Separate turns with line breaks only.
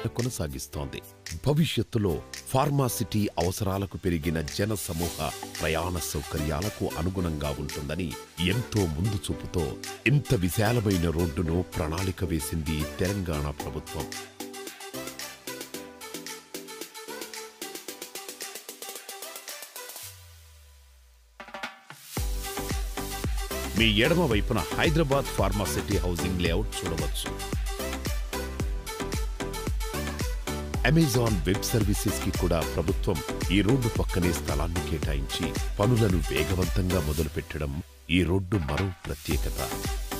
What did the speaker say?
కొనసాగిస్తోంది భవిష్యత్తులో ఫార్మాసిటీ అవసరాలకు పెరిగిన జన సమూహ ప్రయాణ సౌకర్యాలకు అనుగుణంగా ఉంటుందని ఎంతో ముందు చూపుతో ఇంత విశాలమైన రోడ్డును ప్రణాళిక వేసింది తెలంగాణ ప్రభుత్వం మీ ఎడమ వైపున హైదరాబాద్ ఫార్మాసిటీ హౌసింగ్ లేఅవుట్ చూడవచ్చు అమెజాన్ వెబ్ సర్వీసెస్ కి కూడా ప్రభుత్వం ఈ రోడ్డు పక్కనే స్థలాన్ని కేటాయించి పనులను వేగవంతంగా మొదలుపెట్టడం ఈ రోడ్డు మరో ప్రత్యేకత